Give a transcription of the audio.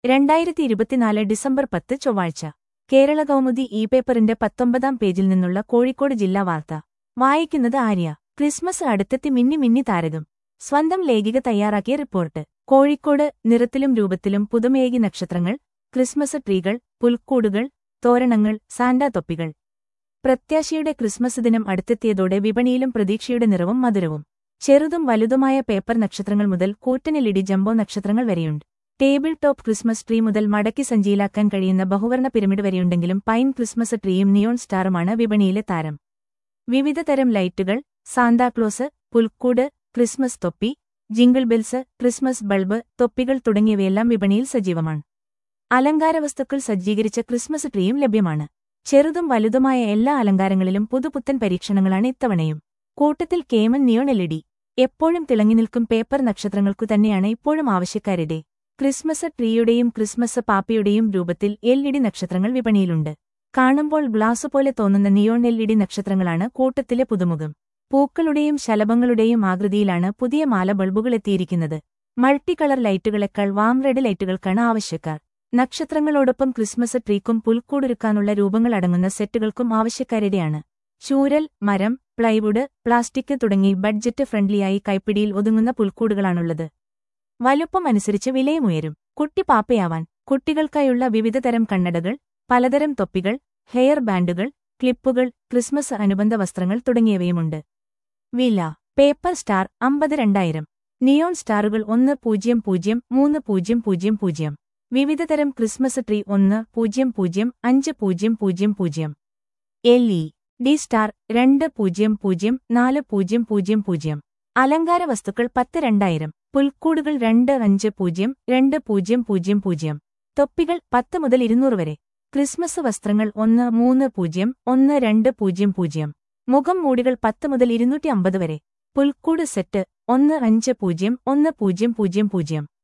രണ്ടായിരത്തി ഇരുപത്തിനാല് ഡിസംബർ പത്ത് ചൊവ്വാഴ്ച കേരള കൗമുദി ഇ പേപ്പറിന്റെ പത്തൊമ്പതാം പേജിൽ നിന്നുള്ള കോഴിക്കോട് ജില്ലാ വാർത്ത വായിക്കുന്നത് ആര്യ ക്രിസ്മസ് അടുത്തെത്തി മിന്നി മിന്നി താരകം സ്വന്തം ലേഖിക തയ്യാറാക്കിയ റിപ്പോർട്ട് കോഴിക്കോട് നിറത്തിലും രൂപത്തിലും പുതുമയേകി നക്ഷത്രങ്ങൾ ക്രിസ്മസ് ട്രീകൾ പുൽക്കൂടുകൾ തോരണങ്ങൾ സാന്റാ തൊപ്പികൾ പ്രത്യാശയുടെ ക്രിസ്മസ് ദിനം അടുത്തെത്തിയതോടെ വിപണിയിലും പ്രതീക്ഷയുടെ നിറവും മധുരവും ചെറുതും വലുതുമായ പേപ്പർ നക്ഷത്രങ്ങൾ മുതൽ കൂറ്റനിലിടി ജംബോ നക്ഷത്രങ്ങൾ വരെയുണ്ട് ടേബിൾ ടോപ്പ് ക്രിസ്മസ് ട്രീ മുതൽ മടക്കി സഞ്ചിയിലാക്കാൻ കഴിയുന്ന ബഹുവർണ പിരമിഡ് വരെയുണ്ടെങ്കിലും പൈൻ ക്രിസ്മസ് ട്രീയും നിയോൺ സ്റ്റാറുമാണ് വിപണിയിലെ താരം വിവിധ തരം ലൈറ്റുകൾ സാന്താക്ലോസ് പുൽക്കൂട് ക്രിസ്മസ് തൊപ്പി ജിംഗിൾ ബെൽസ് ക്രിസ്മസ് ബൾബ് തൊപ്പികൾ തുടങ്ങിയവയെല്ലാം വിപണിയിൽ സജീവമാണ് അലങ്കാരവസ്തുക്കൾ സജ്ജീകരിച്ച ക്രിസ്മസ് ട്രീയും ലഭ്യമാണ് ചെറുതും വലുതുമായ എല്ലാ അലങ്കാരങ്ങളിലും പുതുപുത്തൻ പരീക്ഷണങ്ങളാണ് ഇത്തവണയും കൂട്ടത്തിൽ കേമൻ നിയോൺ എൽ എപ്പോഴും തിളങ്ങിനിൽക്കും പേപ്പർ നക്ഷത്രങ്ങൾക്കു തന്നെയാണ് ഇപ്പോഴും ആവശ്യക്കാരുടെ ക്രിസ്മസ് ട്രീയുടെയും ക്രിസ്മസ് പാപ്പയുടെയും രൂപത്തിൽ എൽ ഇ ഡി നക്ഷത്രങ്ങൾ വിപണിയിലുണ്ട് കാണുമ്പോൾ ഗ്ലാസ് പോലെ തോന്നുന്ന നിയോൺ എൽ ഇ ഡി നക്ഷത്രങ്ങളാണ് കൂട്ടത്തിലെ പുതുമുഖം പൂക്കളുടെയും ശലഭങ്ങളുടെയും ആകൃതിയിലാണ് പുതിയ മാല ബൾബുകൾ എത്തിയിരിക്കുന്നത് മൾട്ടി കളർ ലൈറ്റുകളെക്കാൾ വാം റെഡ് ലൈറ്റുകൾക്കാണ് ആവശ്യക്കാർ നക്ഷത്രങ്ങളോടൊപ്പം ക്രിസ്മസ് ട്രീക്കും പുൽക്കൂടൊരുക്കാനുള്ള രൂപങ്ങൾ അടങ്ങുന്ന സെറ്റുകൾക്കും ആവശ്യക്കാരുടെയാണ് ചൂരൽ മരം പ്ലൈവുഡ് പ്ലാസ്റ്റിക് തുടങ്ങി ബഡ്ജറ്റ് ഫ്രണ്ട്ലിയായി കൈപ്പിടിയിൽ ഒതുങ്ങുന്ന പുൽക്കൂടുകളാണുള്ളത് വലുപ്പം അനുസരിച്ച് വിലയുമുയരും കുട്ടി പാപ്പയാവാൻ കുട്ടികൾക്കായുള്ള വിവിധതരം കണ്ണടകൾ പലതരം തൊപ്പികൾ ഹെയർ ബാൻഡുകൾ ക്ലിപ്പുകൾ ക്രിസ്മസ് അനുബന്ധ വസ്ത്രങ്ങൾ തുടങ്ങിയവയുമുണ്ട് വില പേപ്പർ സ്റ്റാർ അമ്പത് രണ്ടായിരം നിയോൺ സ്റ്റാറുകൾ ഒന്ന് പൂജ്യം പൂജ്യം മൂന്ന് പൂജ്യം പൂജ്യം പൂജ്യം വിവിധതരം ക്രിസ്മസ് ട്രീ ഒന്ന് പൂജ്യം പൂജ്യം അഞ്ച് പൂജ്യം പൂജ്യം പൂജ്യം എൽ ഇ ഡി സ്റ്റാർ രണ്ട് പൂജ്യം പൂജ്യം നാല് പൂജ്യം പൂജ്യം പൂജ്യം അലങ്കാര വസ്തുക്കൾ പത്ത് രണ്ടായിരം പുൽക്കൂടുകൾ രണ്ട് അഞ്ച് പൂജ്യം രണ്ട് പൂജ്യം പൂജ്യം പൂജ്യം തൊപ്പികൾ പത്ത് മുതൽ ഇരുന്നൂറ് വരെ ക്രിസ്മസ് വസ്ത്രങ്ങൾ ഒന്ന് മൂന്ന് പൂജ്യം ഒന്ന് രണ്ട് പൂജ്യം പൂജ്യം മുഖം മൂടികൾ പത്ത് മുതൽ ഇരുന്നൂറ്റി അമ്പത് വരെ പുൽക്കൂട് സെറ്റ് ഒന്ന് അഞ്ച് പൂജ്യം ഒന്ന് പൂജ്യം പൂജ്യം പൂജ്യം